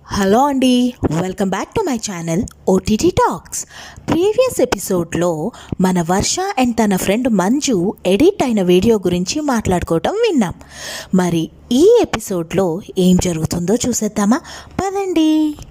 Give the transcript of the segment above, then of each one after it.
hello అండి welcome back to my channel OTT talks previous ఎపిసోడ్లో మన వర్ష అండ్ తన ఫ్రెండ్ మంజు ఎడిట్ అయిన వీడియో గురించి మాట్లాడుకోవటం విన్నాం మరి ఈ ఎపిసోడ్లో ఏం జరుగుతుందో చూసేద్దామా పదండి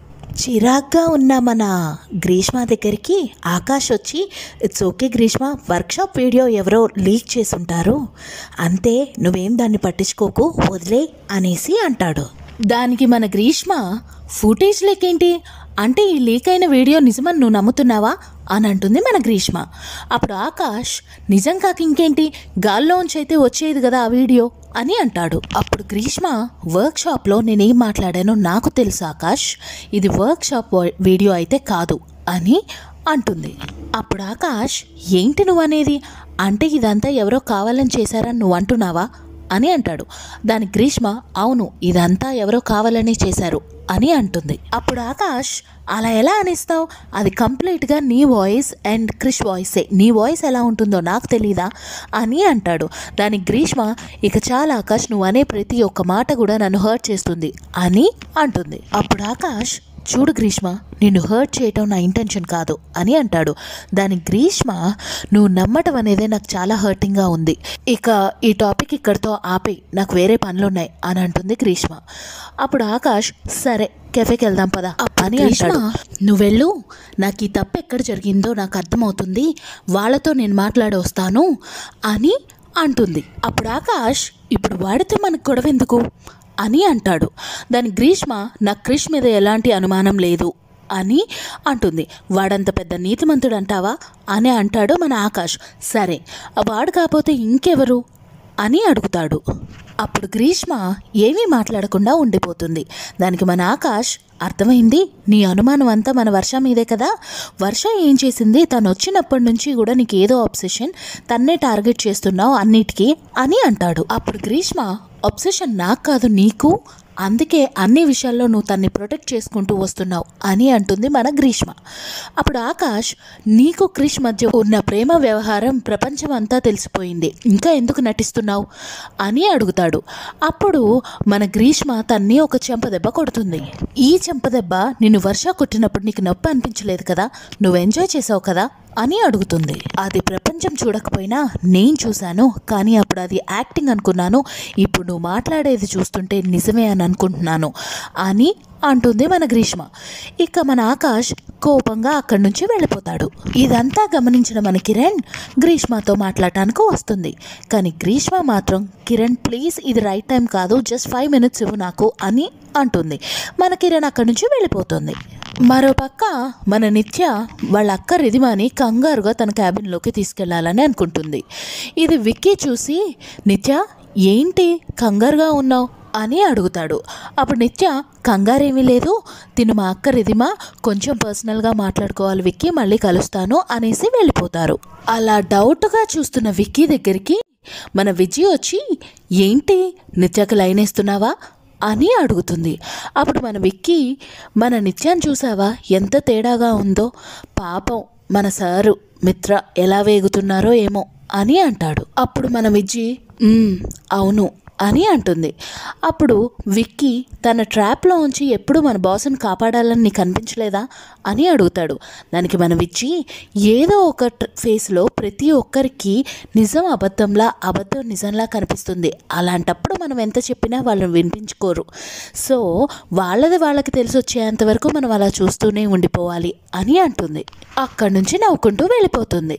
చిరాగ్గా ఉన్న మన గ్రీష్మ దగ్గరికి ఆకాష్ వచ్చి it's okay Greeshma workshop video ఎవరో లీక్ చేసుంటారు అంతే నువ్వేం దాన్ని పట్టించుకోకు వదిలే అనేసి అంటాడు దానికి మన గ్రీష్మ ఫుటేజ్ లేకేంటి అంటే ఈ లీక్ అయిన వీడియో నిజమని నువ్వు నమ్ముతున్నావా అని అంటుంది మన గ్రీష్మ అప్పుడు ఆకాష్ నిజం కాక ఇంకేంటి గాల్లోంచి అయితే వచ్చేది కదా ఆ వీడియో అని అంటాడు అప్పుడు గ్రీష్మ వర్క్ షాప్లో నేనేం మాట్లాడానో నాకు తెలుసు ఆకాష్ ఇది వర్క్ షాప్ వీడియో అయితే కాదు అని అంటుంది అప్పుడు ఆకాష్ ఏంటి నువ్వు అనేది అంటే ఇదంతా ఎవరో కావాలని చేశారని నువ్వు అంటున్నావా అని అంటాడు దాని గ్రీష్మ అవును ఇదంతా ఎవరో కావాలని చేశారు అని అంటుంది అప్పుడు ఆకాష్ అలా ఎలా అనిస్తావు అది కంప్లీట్గా నీ వాయిస్ అండ్ క్రిష్ వాయిసే నీ వాయిస్ ఎలా ఉంటుందో నాకు తెలీదా అని అంటాడు దాని గ్రీష్మ ఇక చాలా ఆకాష్ నువ్వు అనే ప్రతి ఒక్క మాట కూడా నన్ను హర్ట్ చేస్తుంది అని అంటుంది అప్పుడు ఆకాష్ చూడు గ్రీష్మ నిన్ను హర్ట్ చేయటం నా ఇంటెన్షన్ కాదు అని అంటాడు దాని గ్రీష్మ నువ్వు నమ్మటం అనేదే నాకు చాలా హర్టింగ్గా ఉంది ఇక ఈ టాపిక్ ఇక్కడితో ఆపేయి నాకు వేరే పనులున్నాయి అని అంటుంది గ్రీష్మ అప్పుడు ఆకాష్ సరే కెఫేకి వెళ్దాం పదా అని అంటాడు నువ్వెళ్ళు నాకు ఈ తప్పు ఎక్కడ జరిగిందో నాకు అర్థమవుతుంది వాళ్ళతో నేను మాట్లాడి వస్తాను అని అంటుంది అప్పుడు ఆకాష్ ఇప్పుడు వాడితే మనకు గొడవ ఎందుకు అని అంటాడు దాని గ్రీష్మ నా క్రిష్ మీద ఎలాంటి అనుమానం లేదు అని అంటుంది వాడంత పెద్ద నీతిమంతుడు అంటావా అని అంటాడు మన ఆకాష్ సరే వాడు కాకపోతే ఇంకెవరు అని అడుగుతాడు అప్పుడు గ్రీష్మ ఏమీ మాట్లాడకుండా ఉండిపోతుంది దానికి మన ఆకాష్ అర్థమైంది నీ అనుమానం అంతా మన వర్ష మీదే కదా వర్ష ఏం చేసింది తను వచ్చినప్పటి నుంచి కూడా నీకు ఏదో అబ్సెషన్ తన్నే టార్గెట్ చేస్తున్నావు అన్నిటికీ అని అంటాడు అప్పుడు గ్రీష్మ అబ్సెషన్ నాకు కాదు నీకు అందుకే అన్ని విషయాల్లో నువ్వు తన్ని ప్రొటెక్ట్ చేసుకుంటూ వస్తున్నావు అని అంటుంది మన గ్రీష్మ అప్పుడు ఆకాష్ నీకు క్రిష్ మధ్య ఉన్న ప్రేమ వ్యవహారం ప్రపంచం అంతా తెలిసిపోయింది ఇంకా ఎందుకు నటిస్తున్నావు అని అడుగుతాడు అప్పుడు మన గ్రీష్మ తన్ని ఒక చెంపదెబ్బ కొడుతుంది ఈ చెంపదెబ్బ నిన్ను వర్ష కొట్టినప్పుడు నీకు నొప్పి అనిపించలేదు కదా నువ్వు ఎంజాయ్ చేసావు కదా అని అడుగుతుంది అది ప్రపంచం చూడకపోయినా నేను చూశాను కానీ అప్పుడు అది యాక్టింగ్ అనుకున్నాను ఇప్పుడు నువ్వు మాట్లాడేది చూస్తుంటే నిజమే అని అనుకుంటున్నాను అని అంటుంది మన గ్రీష్మ ఇక మన ఆకాష్ కోపంగా అక్కడి నుంచి వెళ్ళిపోతాడు ఇదంతా గమనించిన మన కిరణ్ గ్రీష్మతో మాట్లాడటానికి వస్తుంది కానీ గ్రీష్మ మాత్రం కిరణ్ ప్లీజ్ ఇది రైట్ టైం కాదు జస్ట్ ఫైవ్ మినిట్స్ ఇవ్వు నాకు అని అంటుంది మన కిరణ్ అక్కడి నుంచి వెళ్ళిపోతుంది మరోపక్క మన నిత్య వాళ్ళ అక్క రిధిమాని కంగారుగా తన క్యాబిన్లోకి తీసుకెళ్లాలని అనుకుంటుంది ఇది విక్కీ చూసి నిత్య ఏంటి కంగారుగా ఉన్నావు అని అడుగుతాడు అప్పుడు నిత్య కంగారేమీ లేదు తిను మా అక్క రిధిమా కొంచెం పర్సనల్గా మాట్లాడుకోవాలి విక్కీ మళ్ళీ కలుస్తాను అనేసి వెళ్ళిపోతారు అలా డౌట్గా చూస్తున్న విక్కీ దగ్గరికి మన విజయ్ వచ్చి ఏంటి నిత్యకు లైన్ వేస్తున్నావా అని అడుగుతుంది అప్పుడు మన విక్కీ మన నిత్యాన్ని చూసావా ఎంత తేడాగా ఉందో పాపం మన సారు మిత్ర ఎలా వేగుతున్నారో ఏమో అని అంటాడు అప్పుడు మన విజ్జి "మ్మ్, అవును అని అంటుంది అప్పుడు విక్కీ తన ట్రాప్లో ఉంచి ఎప్పుడు మన బాస్ని కాపాడాలని నీకు అనిపించలేదా అని అడుగుతాడు దానికి మన విచ్చి ఏదో ఒక ట- ఫేస్లో ప్రతి ఒక్కరికి నిజం అబద్ధంలా అబద్ధం నిజంలా కనిపిస్తుంది అలాంటప్పుడు మనం ఎంత చెప్పినా వాళ్ళని వినిపించుకోరు సో వాళ్ళది వాళ్ళకి తెలిసి వచ్చేంత వరకు మనం అలా చూస్తూనే ఉండిపోవాలి అని అంటుంది అక్కడి నుంచి నవ్వుకుంటూ వెళ్ళిపోతుంది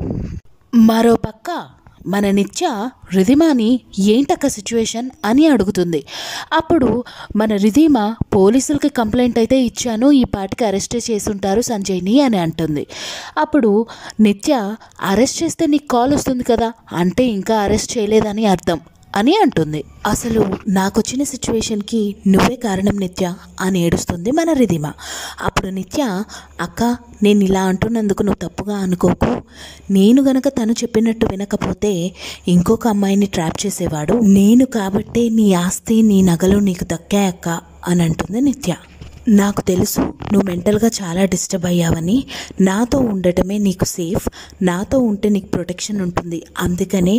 మరో పక్క మన నిత్య రిధిమాని ఏంటక్క సిచ్యువేషన్ అని అడుగుతుంది అప్పుడు మన రిధిమ పోలీసులకి కంప్లైంట్ అయితే ఇచ్చాను ఈ పాటికి అరెస్ట్ చేసుంటారు సంజయ్ని అని అంటుంది అప్పుడు నిత్య అరెస్ట్ చేస్తే నీకు కాల్ వస్తుంది కదా అంటే ఇంకా అరెస్ట్ చేయలేదని అర్థం అని అంటుంది అసలు నాకొచ్చిన సిచ్యువేషన్కి నువ్వే కారణం నిత్య అని ఏడుస్తుంది మన రిధిమ అప్పుడు నిత్య అక్క నేను ఇలా అంటున్నందుకు నువ్వు తప్పుగా అనుకోకు నేను గనక తను చెప్పినట్టు వినకపోతే ఇంకొక అమ్మాయిని ట్రాప్ చేసేవాడు నేను కాబట్టే నీ ఆస్తి నీ నగలు నీకు దక్కాయక్క అని అంటుంది నిత్య నాకు తెలుసు నువ్వు మెంటల్గా చాలా డిస్టర్బ్ అయ్యావని నాతో ఉండటమే నీకు సేఫ్ నాతో ఉంటే నీకు ప్రొటెక్షన్ ఉంటుంది అందుకనే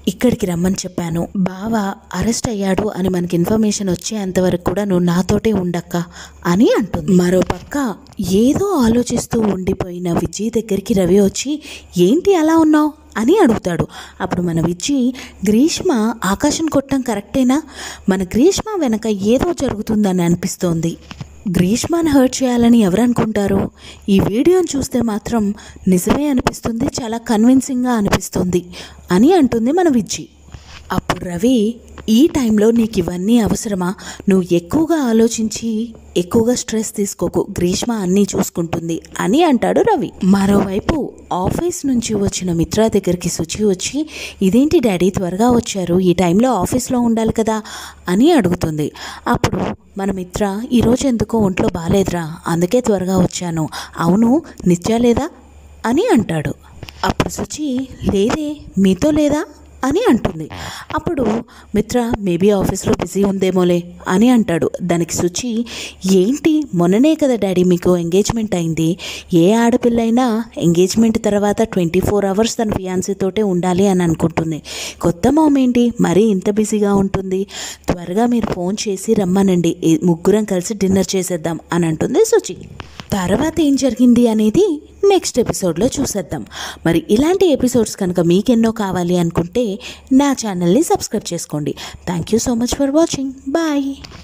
ఇక్కడికి రమ్మని చెప్పాను బావ అరెస్ట్ అయ్యాడు అని మనకి ఇన్ఫర్మేషన్ వచ్చేంతవరకు కూడా నువ్వు నాతోటే ఉండక్క అని అంటుంది మరో పక్క ఏదో ఆలోచిస్తూ ఉండిపోయిన విజయ్ దగ్గరికి రవి వచ్చి ఏంటి అలా ఉన్నావు అని అడుగుతాడు అప్పుడు మన విజ్జి గ్రీష్మ ఆకాశం కొట్టడం కరెక్టేనా మన గ్రీష్మ వెనక ఏదో జరుగుతుందని అనిపిస్తోంది గ్రీష్మని హర్ట్ చేయాలని ఎవరు అనుకుంటారు ఈ వీడియోని చూస్తే మాత్రం నిజమే అనిపిస్తుంది చాలా కన్విన్సింగ్గా అనిపిస్తుంది అని అంటుంది మన విజ్జి అప్పుడు రవి ఈ టైంలో నీకు ఇవన్నీ అవసరమా నువ్వు ఎక్కువగా ఆలోచించి ఎక్కువగా స్ట్రెస్ తీసుకోకు గ్రీష్మ అన్నీ చూసుకుంటుంది అని అంటాడు రవి మరోవైపు ఆఫీస్ నుంచి వచ్చిన మిత్ర దగ్గరికి శుచి వచ్చి ఇదేంటి డాడీ త్వరగా వచ్చారు ఈ టైంలో ఆఫీస్లో ఉండాలి కదా అని అడుగుతుంది అప్పుడు మన మిత్ర ఈరోజు ఎందుకో ఒంట్లో బాగాలేదురా అందుకే త్వరగా వచ్చాను అవును నిత్య లేదా అని అంటాడు అప్పుడు శుచి లేదే మీతో లేదా అని అంటుంది అప్పుడు మిత్ర మేబీ ఆఫీస్లో బిజీ ఉందేమోలే అని అంటాడు దానికి శుచి ఏంటి మొన్ననే కదా డాడీ మీకు ఎంగేజ్మెంట్ అయింది ఏ ఆడపిల్లైనా ఎంగేజ్మెంట్ తర్వాత ట్వంటీ ఫోర్ అవర్స్ తన ఫియాన్సీతోటే ఉండాలి అని అనుకుంటుంది కొత్త మామ్ ఏంటి మరీ ఇంత బిజీగా ఉంటుంది త్వరగా మీరు ఫోన్ చేసి రమ్మనండి ఈ ముగ్గురం కలిసి డిన్నర్ చేసేద్దాం అని అంటుంది శుచి తర్వాత ఏం జరిగింది అనేది నెక్స్ట్ ఎపిసోడ్లో చూసేద్దాం మరి ఇలాంటి ఎపిసోడ్స్ కనుక మీకెన్నో కావాలి అనుకుంటే నా ఛానల్ని సబ్స్క్రైబ్ చేసుకోండి thank you so much for watching bye